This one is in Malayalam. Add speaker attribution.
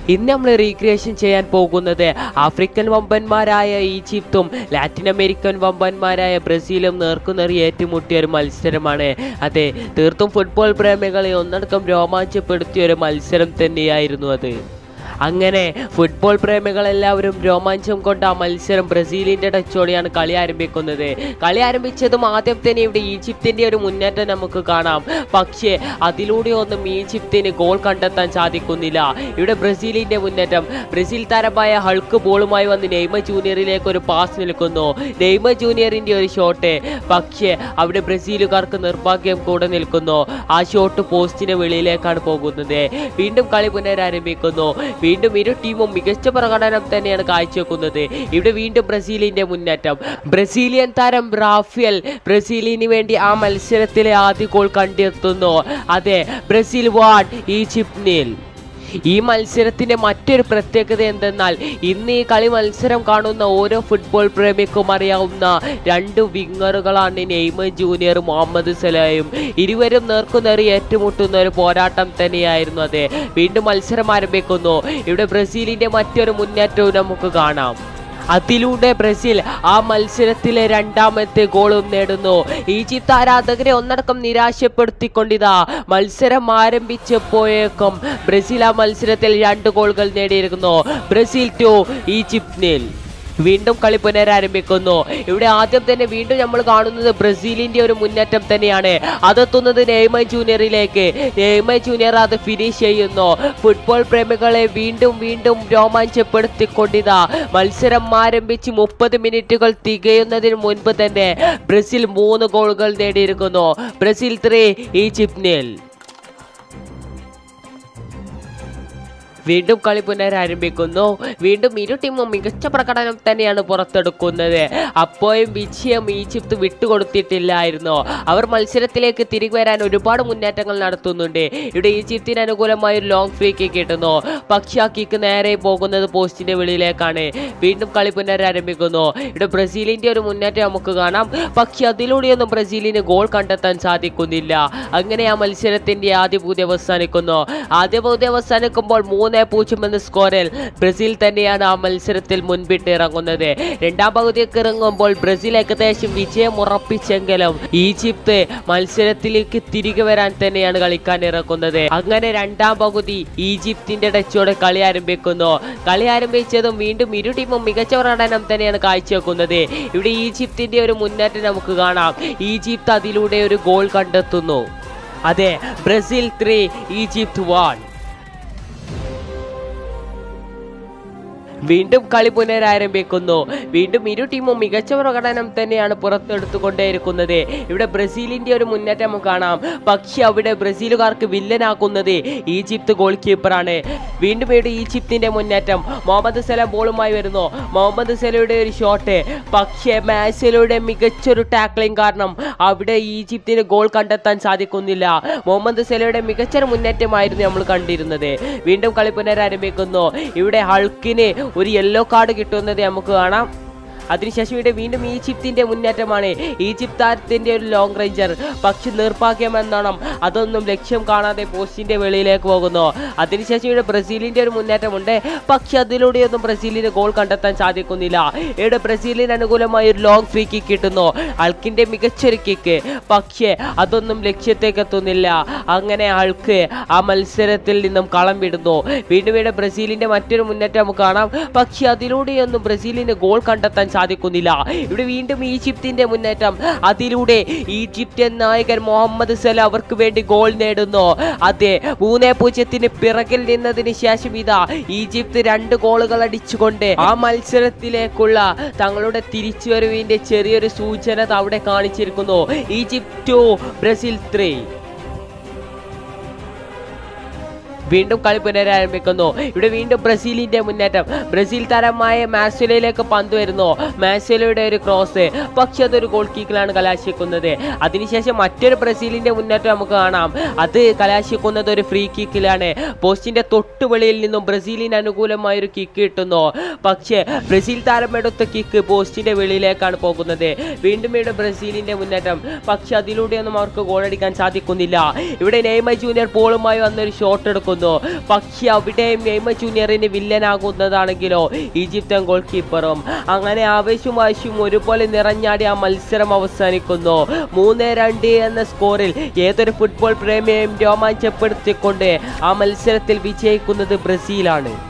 Speaker 1: ഇന്ന് നമ്മൾ റീക്രിയേഷൻ ചെയ്യാൻ പോകുന്നത് ആഫ്രിക്കൻ വമ്പന്മാരായ ഈജിപ്തും ലാറ്റിൻ അമേരിക്കൻ വമ്പന്മാരായ ബ്രസീലും നേർക്കുനേറി ഏറ്റുമുട്ടിയ ഒരു മത്സരമാണ് അതെ തീർത്തും ഫുട്ബോൾ പ്രേമികളെ ഒന്നടക്കം രോമാഞ്ചപ്പെടുത്തിയ ഒരു മത്സരം തന്നെയായിരുന്നു അത് അങ്ങനെ ഫുട്ബോൾ പ്രേമികളെല്ലാവരും രോമാഞ്ചം കൊണ്ട് ആ മത്സരം ബ്രസീലിന്റെ ടച്ചോടെയാണ് കളി ആരംഭിക്കുന്നത് കളി ആരംഭിച്ചതും ആദ്യം തന്നെ ഇവിടെ ഈജിപ്തിന്റെ ഒരു മുന്നേറ്റം നമുക്ക് കാണാം പക്ഷേ അതിലൂടെ ഒന്നും ഈജിപ്തിന് ഗോൾ കണ്ടെത്താൻ സാധിക്കുന്നില്ല ഇവിടെ ബ്രസീലിന്റെ മുന്നേറ്റം ബ്രസീൽ താരമായ ഹൾക്ക് ബോളുമായി വന്ന് നെയ്മ ജൂനിയറിലേക്ക് ഒരു പാസ് നിൽക്കുന്നു നെയ്മ ജൂനിയറിന്റെ ഒരു ഷോട്ട് പക്ഷേ അവിടെ ബ്രസീലുകാർക്ക് നിർഭാഗ്യം കൂടെ നിൽക്കുന്നു ആ ഷോട്ട് പോസ്റ്റിന് വെളിയിലേക്കാണ് പോകുന്നത് വീണ്ടും കളി പുനരാരംഭിക്കുന്നു വീണ്ടും ഇരു ടീമും മികച്ച പ്രകടനം തന്നെയാണ് കാഴ്ചവെക്കുന്നത് ഇവിടെ വീണ്ടും ബ്രസീലിന്റെ മുന്നേറ്റം ബ്രസീലിയൻ താരം റാഫേൽ ബ്രസീലിന് വേണ്ടി ആ മത്സരത്തിലെ ആദ്യ ഗോൾ കണ്ടെത്തുന്നു അതെ ബ്രസീൽ വാൺ ഈജിപ്ത് നീൽ ഈ മത്സരത്തിന്റെ മറ്റൊരു പ്രത്യേകത എന്തെന്നാൽ ഇന്ന് ഈ കളി മത്സരം കാണുന്ന ഓരോ ഫുട്ബോൾ പ്രേമിക്കും അറിയാവുന്ന രണ്ട് വിങ്ങറുകളാണ് നെയ്മർ ജൂനിയർ മുഹമ്മദ് സലായും ഇരുവരും നേർക്കുനേറി ഏറ്റുമുട്ടുന്ന ഒരു പോരാട്ടം തന്നെയായിരുന്നു അത് വീണ്ടും മത്സരം ആരംഭിക്കുന്നു ഇവിടെ ബ്രസീലിന്റെ മറ്റൊരു മുന്നേറ്റവും നമുക്ക് കാണാം അതിലൂടെ ബ്രസീൽ ആ മത്സരത്തിലെ രണ്ടാമത്തെ ഗോളും നേടുന്നു ഈജിപ്ത് ആരാധകരെ ഒന്നടക്കം നിരാശപ്പെടുത്തിക്കൊണ്ടിതാ മത്സരം ആരംഭിച്ചപ്പോഴേക്കും ബ്രസീൽ ആ മത്സരത്തിൽ രണ്ട് ഗോളുകൾ നേടിയിരിക്കുന്നു ബ്രസീൽ ടു ഈജിപ്ത് നീൽ വീണ്ടും കളി പുനരാരംഭിക്കുന്നു ഇവിടെ ആദ്യം തന്നെ വീണ്ടും നമ്മൾ കാണുന്നത് ബ്രസീലിന്റെ ഒരു മുന്നേറ്റം തന്നെയാണ് അതെത്തുന്നത് നെയ്മർ ജൂനിയറിലേക്ക് നെയ്മർ ജൂനിയർ അത് ഫിനിഷ് ചെയ്യുന്നു ഫുട്ബോൾ പ്രേമികളെ വീണ്ടും വീണ്ടും രോമാഞ്ചപ്പെടുത്തിക്കൊണ്ടിതാ മത്സരം ആരംഭിച്ച് മുപ്പത് മിനിറ്റുകൾ തികയുന്നതിന് മുൻപ് തന്നെ ബ്രസീൽ മൂന്ന് ഗോളുകൾ നേടിയിരിക്കുന്നു ബ്രസീൽ ത്രീ ഈജിപ്ത് നീൽ വീണ്ടും കളി പുനരാരംഭിക്കുന്നു വീണ്ടും ഇരു ടീമും മികച്ച പ്രകടനം തന്നെയാണ് പുറത്തെടുക്കുന്നത് അപ്പോഴും വിജയം ഈജിപ്ത് വിട്ടുകൊടുത്തിട്ടില്ലായിരുന്നു അവർ മത്സരത്തിലേക്ക് തിരികെ വരാൻ ഒരുപാട് മുന്നേറ്റങ്ങൾ നടത്തുന്നുണ്ട് ഇവിടെ ഈജിപ്തിന് അനുകൂലമായ ഒരു ലോങ് ഫ്രീ കിക്ക് കിട്ടുന്നു പക്ഷേ ആ കിക്ക് നേരെ പോകുന്നത് പോസ്റ്റിന്റെ വെളിയിലേക്കാണ് വീണ്ടും കളി പുനരാരംഭിക്കുന്നു ഇവിടെ ബ്രസീലിന്റെ ഒരു മുന്നേറ്റം നമുക്ക് കാണാം പക്ഷെ അതിലൂടെയൊന്നും ബ്രസീലിന് ഗോൾ കണ്ടെത്താൻ സാധിക്കുന്നില്ല അങ്ങനെ ആ മത്സരത്തിന്റെ ആദ്യ പകുതി അവസാനിക്കുന്നു ആദ്യ പകുതി അവസാനിക്കുമ്പോൾ മൂന്ന് പൂജ്യം എന്ന സ്കോറിൽ ബ്രസീൽ തന്നെയാണ് ആ മത്സരത്തിൽ മുൻപിട്ട് ഇറങ്ങുന്നത് രണ്ടാം പകുതിയൊക്കെ ഇറങ്ങുമ്പോൾ ബ്രസീൽ ഏകദേശം വിജയം ഉറപ്പിച്ചെങ്കിലും ഈജിപ്ത് മത്സരത്തിലേക്ക് തിരികെ വരാൻ തന്നെയാണ് കളിക്കാൻ ഇറക്കുന്നത് അങ്ങനെ രണ്ടാം പകുതി ഈജിപ്തിന്റെ ടച്ചോടെ കളി ആരംഭിക്കുന്നു കളി ആരംഭിച്ചതും വീണ്ടും ഇരു ടീമും മികച്ച പ്രകടനം തന്നെയാണ് കാഴ്ചവെക്കുന്നത് ഇവിടെ ഈജിപ്തിന്റെ ഒരു മുന്നേറ്റം നമുക്ക് കാണാം ഈജിപ്ത് അതിലൂടെ ഒരു ഗോൾ കണ്ടെത്തുന്നു അതെ ബ്രസീൽ ത്രീ ഈജിപ്ത് വൺ വീണ്ടും കളി പുനരാരംഭിക്കുന്നു വീണ്ടും ഇരു ടീമും മികച്ച പ്രകടനം തന്നെയാണ് പുറത്തെടുത്തുകൊണ്ടേയിരിക്കുന്നത് ഇവിടെ ബ്രസീലിന്റെ ഒരു മുന്നേറ്റം നമുക്ക് കാണാം പക്ഷെ അവിടെ ബ്രസീലുകാർക്ക് വില്ലനാക്കുന്നത് ഈജിപ്ത് ഗോൾ കീപ്പറാണ് വീണ്ടും ഇവിടെ ഈജിപ്തിന്റെ മുന്നേറ്റം മുഹമ്മദ് സലാം ബോളുമായി വരുന്നു മുഹമ്മദ് സലയുടെ ഒരു ഷോട്ട് പക്ഷേ മാസലയുടെ മികച്ചൊരു ടാക്ലിംഗ് കാരണം അവിടെ ഈജിപ്തിന് ഗോൾ കണ്ടെത്താൻ സാധിക്കുന്നില്ല മുഹമ്മദ് സലയുടെ മികച്ചൊരു മുന്നേറ്റമായിരുന്നു നമ്മൾ കണ്ടിരുന്നത് വീണ്ടും കളി പുനരാരംഭിക്കുന്നു ഇവിടെ ഹൾക്കിന് ഒരു യെല്ലോ കാർഡ് കിട്ടുന്നത് നമുക്ക് കാണാം അതിനുശേഷം ഇവിടെ വീണ്ടും ഈജിപ്തിന്റെ മുന്നേറ്റമാണ് ഈജിപ്ത് താരത്തിന്റെ ഒരു ലോങ് റേഞ്ചർ പക്ഷെ നിർഭാഗ്യം എന്നോണം അതൊന്നും ലക്ഷ്യം കാണാതെ പോസ്റ്റിന്റെ വെളിയിലേക്ക് പോകുന്നു അതിനുശേഷം ഇവിടെ ബ്രസീലിന്റെ ഒരു മുന്നേറ്റമുണ്ട് പക്ഷെ അതിലൂടെയൊന്നും ബ്രസീലിന് ഗോൾ കണ്ടെത്താൻ സാധിക്കുന്നില്ല ഇവിടെ ബ്രസീലിന് അനുകൂലമായ ഒരു ലോങ് ഫ്രീ കിക്ക് കിട്ടുന്നു അൾക്കിന്റെ മികച്ചൊരു കിക്ക് പക്ഷേ അതൊന്നും ലക്ഷ്യത്തേക്ക് എത്തുന്നില്ല അങ്ങനെ ആൾക്ക് ആ മത്സരത്തിൽ നിന്നും കളം വിടുന്നു വീണ്ടും ഇവിടെ ബ്രസീലിന്റെ മറ്റൊരു മുന്നേറ്റം നമുക്ക് കാണാം പക്ഷെ അതിലൂടെയൊന്നും ബ്രസീലിന് ഗോൾ കണ്ടെത്താൻ സാധിക്കുന്നില്ല ഇവിടെ വീണ്ടും ഈജിപ്തിന്റെ മുന്നേറ്റം അതിലൂടെ ഈജിപ്ഷ്യൻ നായകൻ മുഹമ്മദ് സല അവർക്ക് വേണ്ടി ഗോൾ നേടുന്നു അതെ മൂന്നേ പൂജ്യത്തിന് പിറകിൽ നിന്നതിന് ശേഷം ഇതാ ഈജിപ്ത് രണ്ട് ഗോളുകൾ അടിച്ചുകൊണ്ട് ആ മത്സരത്തിലേക്കുള്ള തങ്ങളുടെ തിരിച്ചുവരവിന്റെ ചെറിയൊരു സൂചന അവിടെ കാണിച്ചിരിക്കുന്നു ഈജിപ്റ്റ് ടു ബ്രസീൽ ത്രീ വീണ്ടും കളി പുനരാരംഭിക്കുന്നു ഇവിടെ വീണ്ടും ബ്രസീലിന്റെ മുന്നേറ്റം ബ്രസീൽ താരമായ മാസോലയിലേക്ക് പന്ത് വരുന്നു മാസോലയുടെ ഒരു ക്രോസ് പക്ഷെ അതൊരു ഗോൾ കിക്കിലാണ് കലാശിക്കുന്നത് അതിനുശേഷം മറ്റൊരു ബ്രസീലിന്റെ മുന്നേറ്റം നമുക്ക് കാണാം അത് കലാശിക്കുന്നത് ഒരു ഫ്രീ കിക്കിലാണ് പോസ്റ്റിന്റെ തൊട്ടുവെളിയിൽ നിന്നും ബ്രസീലിന് അനുകൂലമായ ഒരു കിക്ക് കിട്ടുന്നു പക്ഷേ ബ്രസീൽ താരം എടുത്ത കിക്ക് പോസ്റ്റിന്റെ വെളിയിലേക്കാണ് പോകുന്നത് വീണ്ടും ഇവിടെ ബ്രസീലിന്റെ മുന്നേറ്റം പക്ഷെ അതിലൂടെയൊന്നും അവർക്ക് ഗോളടിക്കാൻ സാധിക്കുന്നില്ല ഇവിടെ നെയ്മർ ജൂനിയർ ബോളുമായി വന്നൊരു ഷോട്ട് എടുക്കുന്നു വിജയിക്കുന്നു പക്ഷേ അവിടെയും നെയ്മർ ജൂനിയറിന് വില്ലനാകുന്നതാണെങ്കിലോ ഈജിപ്തൻ ഗോൾ കീപ്പറും അങ്ങനെ ആവേശവും വാശിയും ഒരുപോലെ നിറഞ്ഞാടി ആ മത്സരം അവസാനിക്കുന്നു മൂന്ന് രണ്ട് എന്ന സ്കോറിൽ ഏതൊരു ഫുട്ബോൾ പ്രേമിയെയും രോമാഞ്ചപ്പെടുത്തിക്കൊണ്ട് ആ മത്സരത്തിൽ വിജയിക്കുന്നത് ബ്രസീലാണ്